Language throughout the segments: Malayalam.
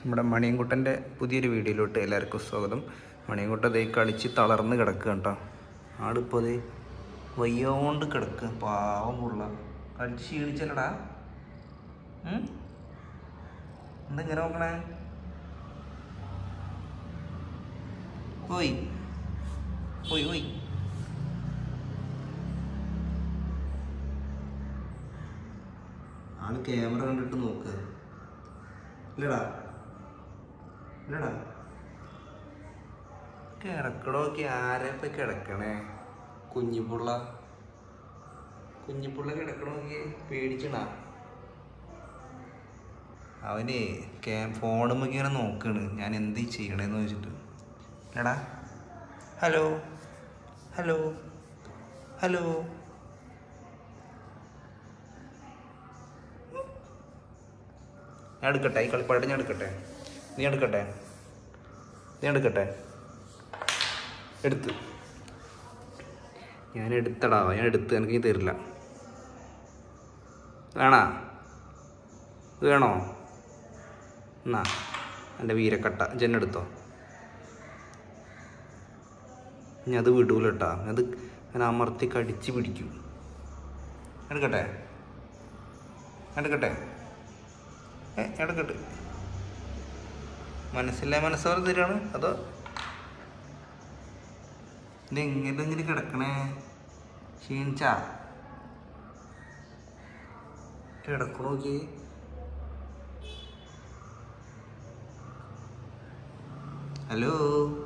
നമ്മുടെ മണിയൻകുട്ടൻ്റെ പുതിയൊരു വീഡിയോയിലോട്ട് എല്ലാവർക്കും സ്വാഗതം മണിയൻകുട്ട ദേ കളിച്ച് തളർന്ന് കിടക്കുക കേട്ടോ ആളിപ്പോൾ ദേ വയ്യോണ്ട് കിടക്കുക പാവം പുള്ള കളിച്ച് ക്ഷീണിച്ചല്ലടാ ഉം? എന്താ ഇങ്ങനെ നോക്കണേ ഓയ് ഓയ് ഓയ് ആള് ക്യാമറ കണ്ടിട്ട് നോക്കുക ഇല്ലടാ ഇല്ലടാ കിടക്കണോക്കി ആരപ്പ കിടക്കണേ കുഞ്ഞിപ്പുള്ള കുഞ്ഞിപ്പുള്ള കിടക്കണോക്കി പേടിച്ചണ അവന് ക്യാ ഫോണുമ്മ ഇങ്ങനെ നോക്കണ് ഞാൻ എന്ത് ചെയ്യണേന്ന് വെച്ചിട്ട് എടാ ഹലോ ഹലോ ഹലോ ഞാൻ എടുക്കട്ടെ ഈ കളിപ്പാട്ട് ഞാൻ എടുക്കട്ടെ നീ എടുക്കട്ടെ നീ എടുക്കട്ടെ എടുത്ത് ഞാൻ എടുത്തടാ ഞാൻ എടുത്ത് എനിക്ക് നീ തരില്ല വേണാ ഇത് വേണോ എന്നാ എൻ്റെ വീരക്കട്ട ജെന്നെടുത്തോ ഞാൻ അത് വിടൂല കേട്ടാ അത് ഞാൻ അമർത്തി കടിച്ച് പിടിക്കും എടുക്കട്ടെ എടുക്കട്ടെ ഏ എടുക്കട്ടെ മനസ്സില്ല മനസ്സോടെ തരാണ് അതോ ഇതെങ്ങനെ ഇങ്ങനെ കിടക്കണേ ക്ഷീണിച്ചാ കിടക്കണോക്കി ഹലോ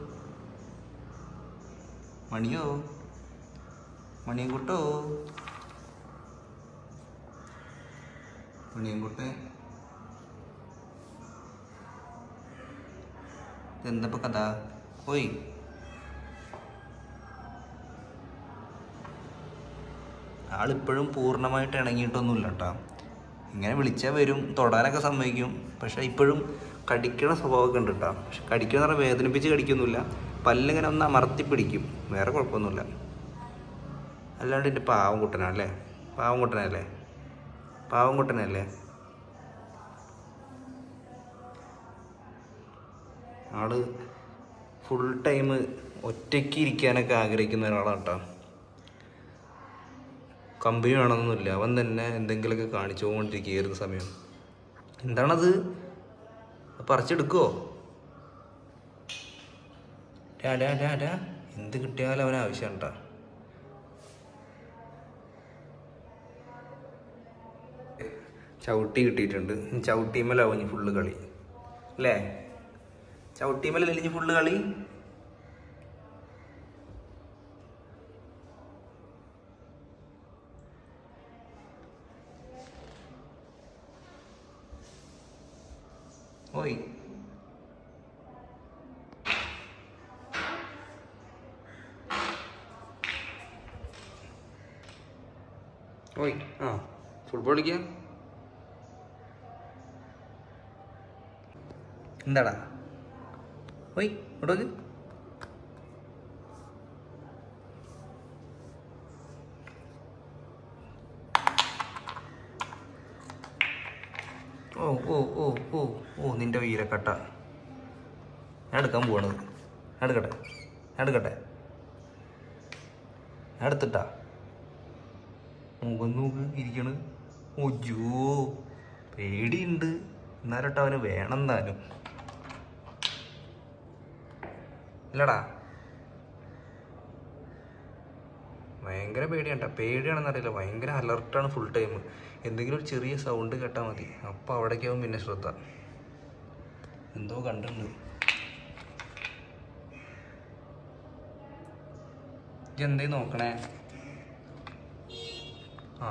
മണിയോ മണിയൻകുട്ടോ മണിയൻകുട്ടെ എന്തപ്പോ കഥ ഓയ് ആളിപ്പോഴും പൂർണ്ണമായിട്ട് ഇണങ്ങിയിട്ടൊന്നുമില്ല കേട്ടോ ഇങ്ങനെ വിളിച്ചാൽ വരും തൊടാനൊക്കെ സമ്മതിക്കും പക്ഷെ ഇപ്പോഴും കടിക്കണ സ്വഭാവമൊക്കെ ഉണ്ട് കേട്ടോ പക്ഷെ കടിക്കുന്ന പറഞ്ഞാൽ വേദനിപ്പിച്ച് കടിക്കൊന്നുമില്ല പല്ലിങ്ങനെ ഒന്ന് അമർത്തി പിടിക്കും വേറെ കുഴപ്പമൊന്നുമില്ല അല്ലാണ്ട് എൻ്റെ പാവം കുട്ടനല്ലേ പാവം കുട്ടനല്ലേ പാവം കുട്ടനല്ലേ ആള് ഫുൾ ടൈം ഒറ്റയ്ക്ക് ഇരിക്കാനൊക്കെ ആഗ്രഹിക്കുന്ന ഒരാളാണ് കേട്ടോ കമ്പനി വേണമെന്നൊന്നുമില്ല അവൻ തന്നെ എന്തെങ്കിലുമൊക്കെ കാണിച്ചുകൊണ്ടിരിക്കുകയായിരുന്നു സമയം എന്താണത് പറിച്ചെടുക്കുവോ ഡാ ഡാ ഡാ ഡാ എന്ത് കിട്ടിയാലും അവന് ആവശ്യം കേട്ടോ ചവിട്ടി കിട്ടിയിട്ടുണ്ട് ചവിട്ടിമേലാവും ഇനി ഫുള്ള് കളി അല്ലേ ചവിട്ടിമേലല്ലേ ഇനി ഫുള്ള് കളി ഓയ് ഓയ് ആ ഫുട്ബോൾ കളിക്കാം എന്താടാ ഓയ് ഇങ്ങോട്ട് ഓ ഓ ഓ ഓ ഓ നിന്റെ വീരക്കട്ട ഞാൻ എടുക്കാൻ പോവാണത് ഞാൻ എടുക്കട്ടെ ഞാൻ എടുക്കട്ടെ ഞാൻ എടുത്തിട്ടാ മുഖം നോക്ക് ഇരിക്കണ് ഒജോ പേടിയുണ്ട് എന്നാലട്ടോ അവന് വേണം എന്നാലും ഇല്ലടാ ഭയങ്കര പേടിയാണ്ട പേടിയാണെന്നറിയില്ല ഭയങ്കര അലർട്ടാണ് ഫുൾ ടൈം എന്തെങ്കിലും ഒരു ചെറിയ സൗണ്ട് കേട്ടാൽ മതി അപ്പം അവിടേക്കാവും പിന്നെ ശ്രദ്ധ എന്തോ കണ്ടിട്ടുണ്ട് ഇജ്ജ് എന്തേ നോക്കണേ ആ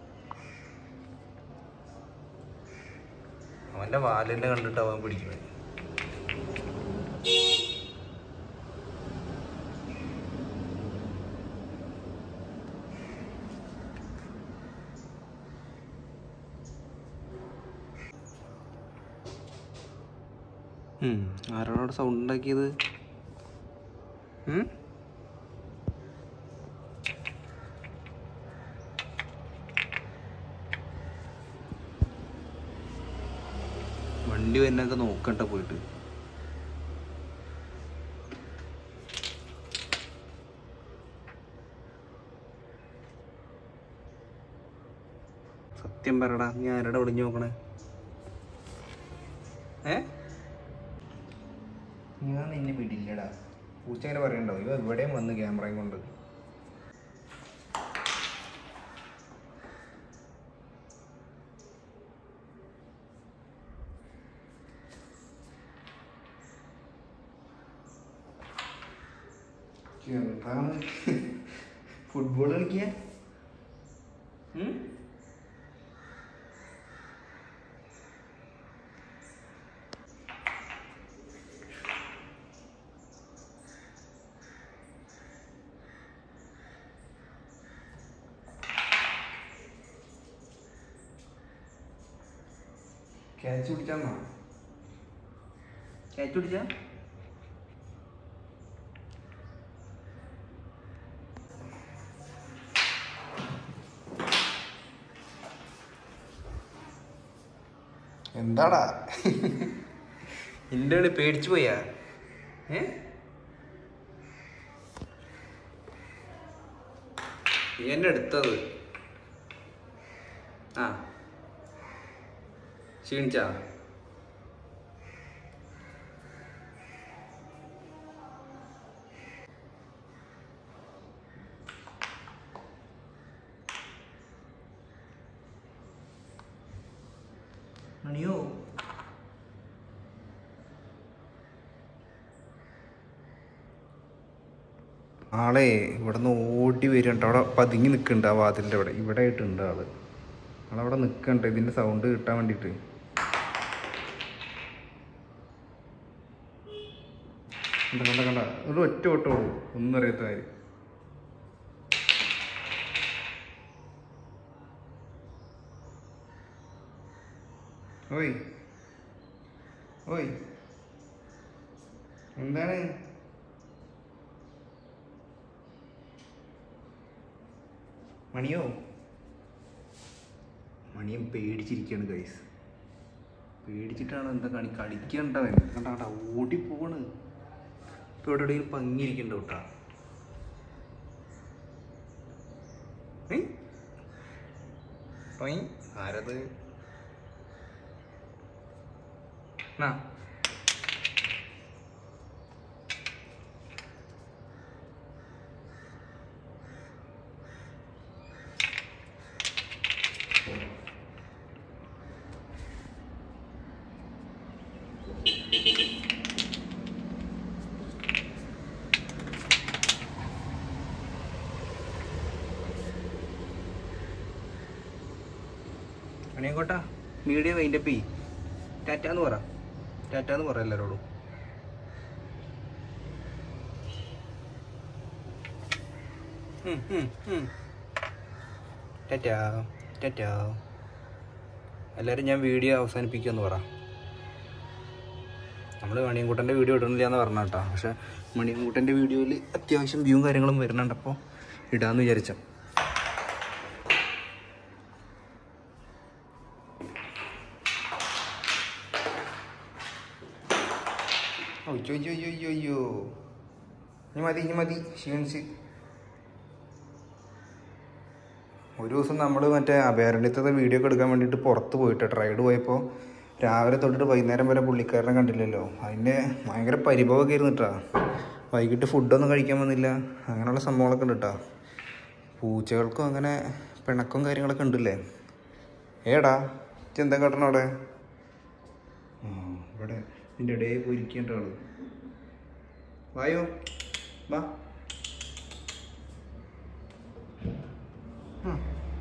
അവൻ്റെ വാലിൻ്റെ കണ്ടിട്ട് അവൻ പിടിക്കണേ ഉം, ആരാണ് അവിടെ സൗണ്ട് ഉണ്ടാക്കിയത് ഉം? വണ്ടി വണ്ടി വരുന്നൊക്കെ നോക്കണ്ട പോയിട്ട് സത്യം പറയടാ നീ ആരുടെ ഒളിഞ്ഞു നോക്കണേ ഏ ഞാൻ നിന്നെ വിടില്ലടാ പൂച്ച അങ്ങനെ പറയണ്ടോ ഇവ എവിടെയും വന്ന് ക്യാമറയും കൊണ്ട് എന്താണ് ഫുട്ബോൾ കളിക്കുക ക്യാച്ച് പിടിച്ചാന്നോ ക്യാച്ച് പിടിച്ചാ എന്താടാ എൻ്റെ ആള് പേടിച്ചു പോയാ ഏ നീ എന്നെ എടുത്തത് ആ ക്ഷീണിച്ചാ മണിയോ ആളെ ഇവിടെ നിന്ന് ഓടി വരുന്നുണ്ട് അവിടെ പതുങ്ങി നിൽക്കുന്നുണ്ട് ആ വാതിലിൻ്റെ അവിടെ ഇവിടെ ആയിട്ടുണ്ട് ആള് ആളവിടെ നിൽക്കണ്ട ഇതിൻ്റെ സൗണ്ട് കിട്ടാൻ വേണ്ടിയിട്ട് കണ്ട കണ്ട കണ്ട ഒരു ഒറ്റ ഓട്ടോളൂ ഒന്നും അറിയാത്ത കാര്യം ഓയ് ഓയ് എന്താണ് മണിയോ മണിയും പേടിച്ചിരിക്കുകയാണ് ഗൈസ് പേടിച്ചിട്ടാണ് എന്താ കാണി കളിക്കണ്ടവൻ കണ്ട കണ്ട ഓടി പോവാണ് ഇപ്പൊ ഇവിടെ എവിടെയെങ്കിലും പങ്ങിയിരിക്കണ്ട കേട്ടാ ഏയ്? ടൊയ്. ആരത് നാ അണിയങ്കോട്ടാ മീഡിയ വൈൻഡപ്പ് ചെയ് ടാറ്റാന്ന് പറ ടാറ്റാന്ന് പറ എല്ലാരോടും ഉം, ഉം, ഉം. ടാറ്റാ ടാറ്റാ എല്ലാവരും ഞാൻ വീഡിയോ അവസാനിപ്പിക്കുമെന്ന് പറ നമ്മൾ മണിയൻകൂട്ടൻ്റെ വീഡിയോ ഇടുന്നില്ല എന്ന് പറഞ്ഞ കേട്ടോ പക്ഷെ മണിയൻകൂട്ടൻ്റെ വീഡിയോയിൽ അത്യാവശ്യം വ്യൂവും കാര്യങ്ങളും വരുന്നുണ്ട് അപ്പോൾ ഇടാമെന്ന് വിചാരിച്ച അയ്യോ അയ്യോ അയ്യോ അയ്യോ അയ്യോ ഇനി മതി ഇനി മതി ക്ഷീണിച്ച് ഒരു ദിവസം നമ്മൾ മറ്റേ അഭയാരണ്യത്തെ വീഡിയോ ഒക്കെ എടുക്കാൻ വേണ്ടിയിട്ട് പുറത്ത് പോയിട്ട് റൈഡ് പോയപ്പോൾ രാവിലെ തൊട്ടിട്ട് വൈകുന്നേരം വരെ പുള്ളിക്കാരനെ കണ്ടില്ലല്ലോ അതിൻ്റെ ഭയങ്കര പരിഭവമൊക്കെ ആയിരുന്നു കേട്ടോ വൈകിട്ട് ഫുഡൊന്നും കഴിക്കാൻ വന്നില്ല അങ്ങനെയുള്ള സംഭവങ്ങളൊക്കെ ഉണ്ട് കേട്ടോ പൂച്ചകൾക്കും അങ്ങനെ പിണക്കും കാര്യങ്ങളൊക്കെ ഉണ്ടല്ലേ ഏടാ ഇജ്ജ് എന്താ കാട്ടണം അവിടെ ആ ഇവിടെ ഇതിൻ്റെ ഇടയിൽ പോയിരിക്കേണ്ട ആള് വായോ വാ ആ.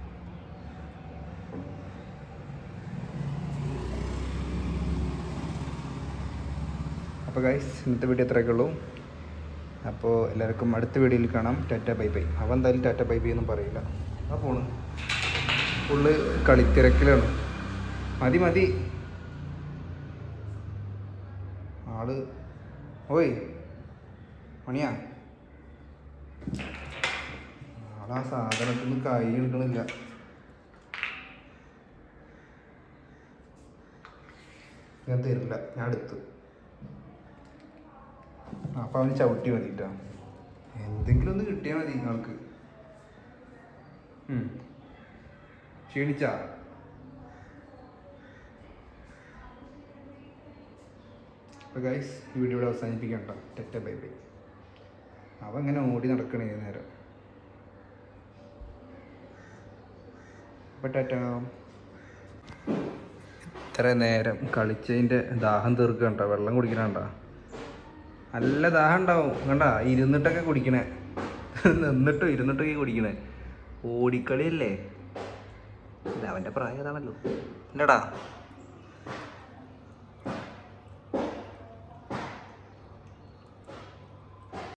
അപ്പോൾ ഗൈസ് ഇന്നത്തെ വീഡിയോ ഇത്രയൊക്കെ ഉള്ളൂ അപ്പോൾ എല്ലാവർക്കും അടുത്ത വീഡിയോയിൽ കാണാം ടാറ്റ ബൈ ബൈ അവൻ എന്തായാലും ടാറ്റ ബൈ ബൈ ഒന്നും പറയില്ല ആ പോണ് ഫുള്ള് കളിത്തിരക്കിലാണ് മതി മതി ആള് ഓയ് മണിയാ ആളാ സാധനത്തിൽ നിന്ന് കൈ എടുക്കണില്ല ഞാൻ തരില്ല ഞാൻ എടുത്തു അപ്പം അവന് ചവിട്ടി മതിട്ടാ എന്തെങ്കിലും ഒന്ന് കിട്ടിയാൽ മതി നിങ്ങൾക്ക് ക്ഷീണിച്ചാ അപ്പോൾ ഗൈസ് ഈ വീഡിയോ ഇവിടെ അവസാനിപ്പിക്കണ്ട ടെറ്റ ബൈ ബൈ അവൻ ഇങ്ങനെ ഓടി നടക്കണേ ഏത് നേരം അപ്പോൾ ടാറ്റ ഇത്ര നേരം കളിച്ചതിൻ്റെ ദാഹം തീർക്കണ്ട വെള്ളം കുടിക്കണണ്ട നല്ല ദാഹം ഉണ്ടാവും കണ്ട ഇരുന്നിട്ടൊക്കെ കുടിക്കണേ നിന്നിട്ടും ഇരുന്നിട്ടൊക്കെ കുടിക്കണേ ഓടിക്കളിയല്ലേ അല്ല അവൻ്റെ പ്രായം അതാണല്ലോ ഇല്ലടാ